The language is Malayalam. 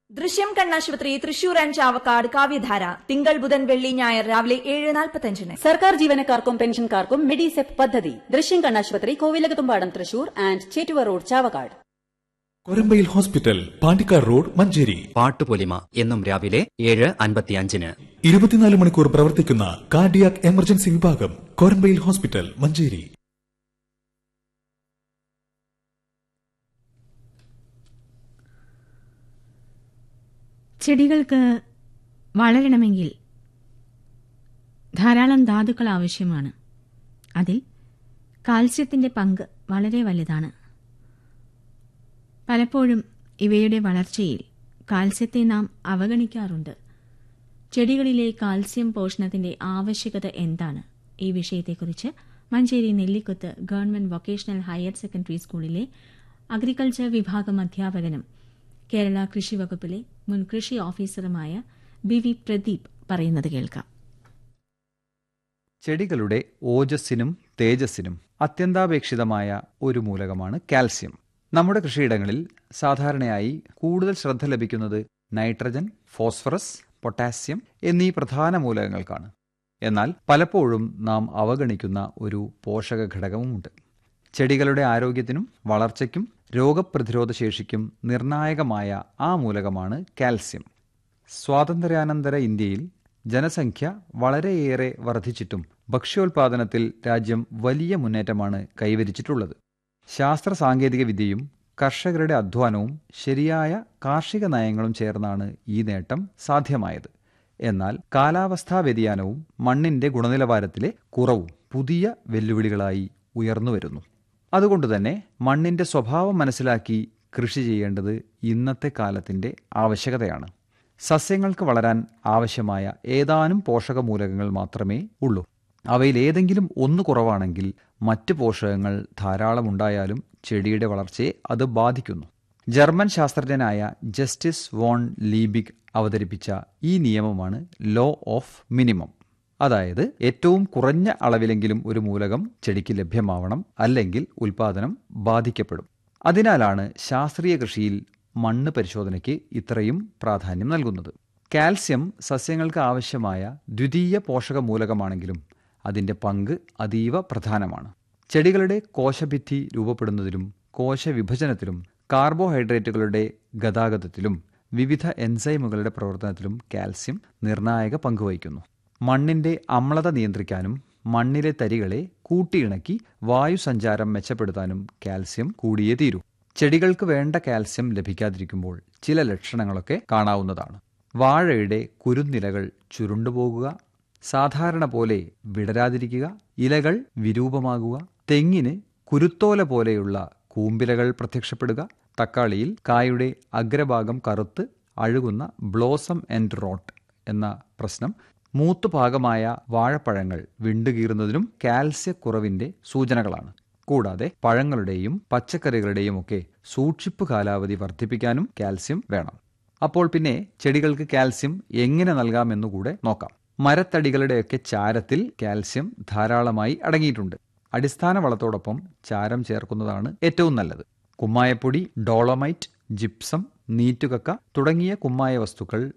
ദൃശ്യം കണ്ണാശുപത്രി തൃശൂർ ആൻഡ് ചാവക്കാട് കാവ്യധാര തിങ്കൾ ബുധൻ വെള്ളി ഞായർ രാവിലെ ഏഴ് നാൽപ്പത്തഞ്ചിന് സർക്കാർ ജീവനക്കാർക്കും പെൻഷൻകാർക്കും മെഡിസെപ് പദ്ധതി ദൃശ്യം കണ്ണാശുപത്രി Kovilakathumpadam Thrissur and Chettuva road Chavakkad Korambayil hospital Pandikkad road Manjeri Pattupolima എന്നും രാവിലെ ഏഴ് അൻപത്തിയഞ്ചിന് ഇരുപത്തിനാല് മണിക്കൂർ പ്രവർത്തിക്കുന്ന കാർഡിയാക് എമർജൻസി വിഭാഗം കൊരമ്പയിൽ ഹോസ്പിറ്റൽ മഞ്ചേരി ചെടികൾക്ക് വളരണമെങ്കിൽ ധാരാളം ധാതുക്കൾ ആവശ്യമാണ് അതിൽ കാൽസ്യത്തിന്റെ പങ്ക് വളരെ വലുതാണ് പലപ്പോഴും ഇവയുടെ വളർച്ചയിൽ കാൽസ്യത്തെ നാം അവഗണിക്കാറുണ്ട് ചെടികളിലെ കാൽസ്യം പോഷണത്തിന്റെ ആവശ്യകത എന്താണ് ഈ വിഷയത്തെക്കുറിച്ച് Manjeri Nellikuth government vocational higher secondary സ്കൂളിലെ അഗ്രികൾച്ചർ വിഭാഗം അധ്യാപകനും കേരള കൃഷി വകുപ്പിലെ മുൻ കൃഷി ഓഫീസറുമായ ബി വി പ്രദീപ് പറയുന്നത് കേൾക്കാം ചെടികളുടെ ഓജസ്സിനും തേജസ്സിനും അത്യന്താപേക്ഷിതമായ ഒരു മൂലകമാണ് കാൽസ്യം നമ്മുടെ കൃഷിയിടങ്ങളിൽ സാധാരണയായി കൂടുതൽ ശ്രദ്ധ ലഭിക്കുന്നത് നൈട്രജൻ ഫോസ്ഫറസ് പൊട്ടാസ്യം എന്നീ പ്രധാന മൂലകങ്ങൾക്കാണ് എന്നാൽ പലപ്പോഴും നാം അവഗണിക്കുന്ന ഒരു പോഷക ഘടകവുമുണ്ട് ചെടികളുടെ ആരോഗ്യത്തിനും വളർച്ചയ്ക്കും രോഗപ്രതിരോധ ശേഷിക്കും നിർണായകമായ ആ മൂലകമാണ് കാൽസ്യം സ്വാതന്ത്ര്യാനന്തര ഇന്ത്യയിൽ ജനസംഖ്യ വളരെയേറെ വർദ്ധിച്ചിട്ടും ഭക്ഷ്യോൽപാദനത്തിൽ രാജ്യം വലിയ മുന്നേറ്റമാണ് കൈവരിച്ചിട്ടുള്ളത് ശാസ്ത്ര സാങ്കേതിക വിദ്യയും കർഷകരുടെ അധ്വാനവും ശരിയായ കാർഷിക നയങ്ങളും ചേർന്നാണ് ഈ നേട്ടം സാധ്യമായത് എന്നാൽ കാലാവസ്ഥാ വ്യതിയാനവും മണ്ണിന്റെ ഗുണനിലവാരത്തിലെ കുറവും പുതിയ വെല്ലുവിളികളായി ഉയർന്നുവരുന്നു അതുകൊണ്ടുതന്നെ മണ്ണിന്റെ സ്വഭാവം മനസ്സിലാക്കി കൃഷി ചെയ്യേണ്ടത് ഇന്നത്തെ കാലത്തിന്റെ ആവശ്യകതയാണ് സസ്യങ്ങൾക്ക് വളരാൻ ആവശ്യമായ ഏതാനും പോഷകമൂലകങ്ങൾ മാത്രമേ ഉള്ളൂ അവയിൽ ഏതെങ്കിലും ഒന്ന് കുറവാണെങ്കിൽ മറ്റ് പോഷകങ്ങൾ ധാരാളം ഉണ്ടായാലും ചെടിയുടെ വളർച്ചയെ അത് ബാധിക്കുന്നു ജർമ്മൻ ശാസ്ത്രജ്ഞനായ ജസ്റ്റിസ് വോൺ ലീബിഗ് അവതരിപ്പിച്ച ഈ നിയമമാണ് ലോ ഓഫ് മിനിമം അതായത് ഏറ്റവും കുറഞ്ഞ അളവിലെങ്കിലും ഒരു മൂലകം ചെടിക്ക് ലഭ്യമാവണം അല്ലെങ്കിൽ ഉൽപാദനം ബാധിക്കപ്പെടും അതിനാലാണ് ശാസ്ത്രീയ കൃഷിയിൽ മണ്ണ് പരിശോധനയ്ക്ക് ഇത്രയും പ്രാധാന്യം നൽകുന്നത് കാൽസ്യം സസ്യങ്ങൾക്ക് ആവശ്യമായ ദ്വിതീയ പോഷക മൂലകമാണെങ്കിലും അതിന്റെ പങ്ക് അതീവ പ്രധാനമാണ് ചെടികളുടെ കോശഭിത്തി രൂപപ്പെടുന്നതിലും കോശവിഭജനത്തിലും കാർബോഹൈഡ്രേറ്റുകളുടെ ഗതാഗതത്തിലും വിവിധ എൻസൈമുകളുടെ പ്രവർത്തനത്തിലും കാൽസ്യം നിർണായക പങ്കുവഹിക്കുന്നു മണ്ണിന്റെ അമ്ലത നിയന്ത്രിക്കാനും മണ്ണിലെ തരികളെ കൂട്ടിയിണക്കി വായുസഞ്ചാരം മെച്ചപ്പെടുത്താനും കാൽസ്യം കൂടിയേ തീരൂ ചെടികൾക്ക് വേണ്ട കാൽസ്യം ലഭിക്കാതിരിക്കുമ്പോൾ ചില ലക്ഷണങ്ങളൊക്കെ കാണാവുന്നതാണ് വാഴയുടെ കുരുന്നിലകൾ ചുരുണ്ടുപോകുക സാധാരണ പോലെ വിടരാതിരിക്കുക ഇലകൾ വിരൂപമാകുക തെങ്ങിന് കുരുത്തോല പോലെയുള്ള കൂമ്പിലകൾ പ്രത്യക്ഷപ്പെടുക തക്കാളിയിൽ കായുടെ അഗ്രഭാഗം കറുത്ത് അഴുകുന്ന ബ്ലോസം ആൻഡ് റോട്ട് എന്ന പ്രശ്നം മൂത്തുപാകമായ വാഴപ്പഴങ്ങൾ വിണ്ടുകീറുന്നതിനും കാൽസ്യക്കുറവിന്റെ സൂചനകളാണ് കൂടാതെ പഴങ്ങളുടെയും പച്ചക്കറികളുടെയും ഒക്കെ സൂക്ഷിപ്പ് കാലാവധി വർദ്ധിപ്പിക്കാനും കാൽസ്യം വേണം അപ്പോൾ പിന്നെ ചെടികൾക്ക് കാൽസ്യം എങ്ങനെ നൽകാമെന്നുകൂടെ നോക്കാം മരത്തടികളുടെയൊക്കെ ചാരത്തിൽ കാൽസ്യം ധാരാളമായി അടങ്ങിയിട്ടുണ്ട് അടിസ്ഥാന വളത്തോടൊപ്പം ചാരം ചേർക്കുന്നതാണ് ഏറ്റവും നല്ലത് കുമ്മായപ്പൊടി ഡോളമൈറ്റ് ജിപ്സം നീറ്റുകക്ക തുടങ്ങിയ കുമ്മായ വസ്തുക്കൾ